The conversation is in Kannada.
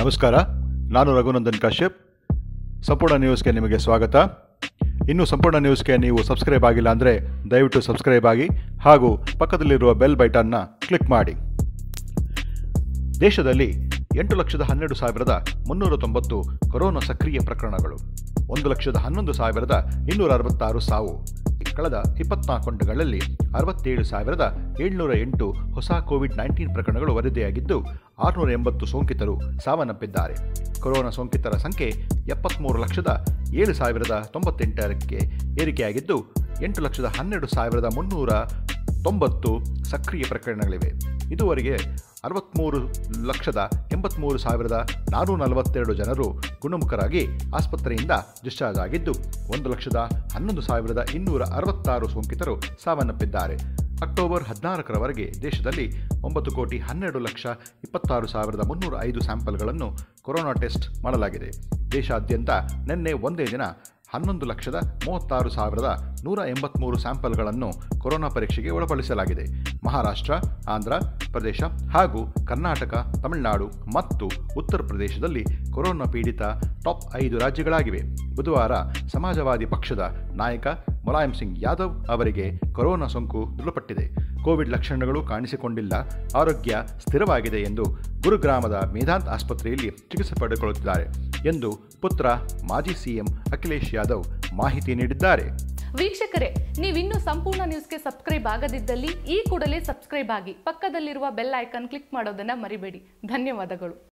ನಮಸ್ಕಾರ ನಾನು ರಘುನಂದನ್ ಕಶ್ಯಪ್ ಸಂಪೂರ್ಣ ನ್ಯೂಸ್ಗೆ ನಿಮಗೆ ಸ್ವಾಗತ ಇನ್ನು ಸಂಪೂರ್ಣ ನ್ಯೂಸ್ಗೆ ನೀವು ಸಬ್ಸ್ಕ್ರೈಬ್ ಆಗಿಲ್ಲ ಅಂದರೆ ದಯವಿಟ್ಟು ಸಬ್ಸ್ಕ್ರೈಬ್ ಆಗಿ ಹಾಗೂ ಪಕ್ಕದಲ್ಲಿರುವ ಬೆಲ್ ಬೈಟನ್ನ ಕ್ಲಿಕ್ ಮಾಡಿ ದೇಶದಲ್ಲಿ ಎಂಟು ಲಕ್ಷದ ಹನ್ನೆರಡು ಸಾವಿರದ ಮುನ್ನೂರ ತೊಂಬತ್ತು ಕೊರೋನಾ ಸಕ್ರಿಯ ಪ್ರಕರಣಗಳು ಒಂದು ಲಕ್ಷದ ಹನ್ನೊಂದು ಸಾವಿರದ ಇನ್ನೂರ ಅರವತ್ತಾರು ಸಾವು ಕಳೆದ ಇಪ್ಪತ್ನಾಲ್ಕು ಗಂಟೆಗಳಲ್ಲಿ ಅರವತ್ತೇಳು ಸಾವಿರದ ಏಳ್ನೂರ ಎಂಟು ಹೊಸ ಕೋವಿಡ್ ನೈನ್ಟೀನ್ ಪ್ರಕರಣಗಳು ವರದಿಯಾಗಿದ್ದು ಆರುನೂರ ಎಂಬತ್ತು ಸೋಂಕಿತರು ಸಾವನ್ನಪ್ಪಿದ್ದಾರೆ ಕೊರೋನಾ ಸೋಂಕಿತರ ಸಂಖ್ಯೆ ಎಪ್ಪತ್ತ್ಮೂರು ಲಕ್ಷದ ಏಳು ಸಾವಿರದ ತೊಂಬತ್ತೆಂಟರಕ್ಕೆ ಏರಿಕೆಯಾಗಿದ್ದು ಎಂಟು ಲಕ್ಷದ ಹನ್ನೆರಡು ಸಾವಿರದ ಮುನ್ನೂರ ತೊಂಬತ್ತು ಸಕ್ರಿಯ ಪ್ರಕರಣಗಳಿವೆ ಇದುವರೆಗೆ ಅರವತ್ತ್ಮೂರು ಲಕ್ಷದ ಎಂಬತ್ತ್ಮೂರು ಸಾವಿರದ ನಾನ್ನೂರ ನಲವತ್ತೆರಡು ಜನರು ಗುಣಮುಖರಾಗಿ ಆಸ್ಪತ್ರೆಯಿಂದ ಡಿಸ್ಚಾರ್ಜ್ ಆಗಿದ್ದು ಒಂದು ಲಕ್ಷದ ಹನ್ನೊಂದು ಸಾವಿರದ ಇನ್ನೂರ ಅರವತ್ತಾರು ಸೋಂಕಿತರು ಸಾವನ್ನಪ್ಪಿದ್ದಾರೆ ಅಕ್ಟೋಬರ್ ಹದಿನಾಲ್ಕರವರೆಗೆ ದೇಶದಲ್ಲಿ ಒಂಬತ್ತು ಕೋಟಿ ಹನ್ನೆರಡು ಲಕ್ಷ ಇಪ್ಪತ್ತಾರು ಸಾವಿರದ ಮುನ್ನೂರ ಐದು ಸ್ಯಾಂಪಲ್ಗಳನ್ನು ಕೊರೋನಾ ಟೆಸ್ಟ್ ಮಾಡಲಾಗಿದೆ ದೇಶಾದ್ಯಂತ ನಿನ್ನೆ ಒಂದೇ ದಿನ ಹನ್ನೊಂದು ಲಕ್ಷದ ಮೂವತ್ತಾರು ಸಾವಿರದ ನೂರ ಎಂಬತ್ತ್ಮೂರು ಸ್ಯಾಂಪಲ್ಗಳನ್ನು ಕೊರೋನಾ ಪರೀಕ್ಷೆಗೆ ಒಳಪಡಿಸಲಾಗಿದೆ ಮಹಾರಾಷ್ಟ್ರ ಆಂಧ್ರ ಪ್ರದೇಶ ಹಾಗೂ ಕರ್ನಾಟಕ ತಮಿಳುನಾಡು ಮತ್ತು ಉತ್ತರ ಪ್ರದೇಶದಲ್ಲಿ ಕೊರೋನಾ ಪೀಡಿತ ಟಾಪ್ ಐದು ರಾಜ್ಯಗಳಾಗಿವೆ ಬುಧವಾರ ಸಮಾಜವಾದಿ ಪಕ್ಷದ ನಾಯಕ ಮುಲಾಯಂ ಸಿಂಗ್ ಯಾದವ್ ಅವರಿಗೆ ಕೊರೋನಾ ಸೋಂಕು ದೃಢಪಟ್ಟಿದೆ ಕೋವಿಡ್ ಲಕ್ಷಣಗಳು ಕಾಣಿಸಿಕೊಂಡಿಲ್ಲ ಆರೋಗ್ಯ ಸ್ಥಿರವಾಗಿದೆ ಎಂದು ಗುರುಗ್ರಾಮದ ಮೇಧಾಂತ್ ಆಸ್ಪತ್ರೆಯಲ್ಲಿ ಚಿಕಿತ್ಸೆ ಪಡೆದುಕೊಳ್ಳುತ್ತಿದ್ದಾರೆ ಎಂದು ಪುತ್ರ ಮಾಜಿ ಸಿಎಂ ಅಖಿಲೇಶ್ ಯಾದವ್ ಮಾಹಿತಿ ನೀಡಿದ್ದಾರೆ ವೀಕ್ಷಕರೇ ನೀವಿನ್ನೂ ಸಂಪೂರ್ಣ ನ್ಯೂಸ್ಗೆ ಸಬ್ಸ್ಕ್ರೈಬ್ ಆಗದಿದ್ದಲ್ಲಿ ಈ ಕೂಡಲೇ ಸಬ್ಸ್ಕ್ರೈಬ್ ಆಗಿ ಪಕ್ಕದಲ್ಲಿರುವ ಬೆಲ್ ಐಕಾನ್ ಕ್ಲಿಕ್ ಮಾಡೋದನ್ನ ಮರಿಬೇಡಿ ಧನ್ಯವಾದಗಳು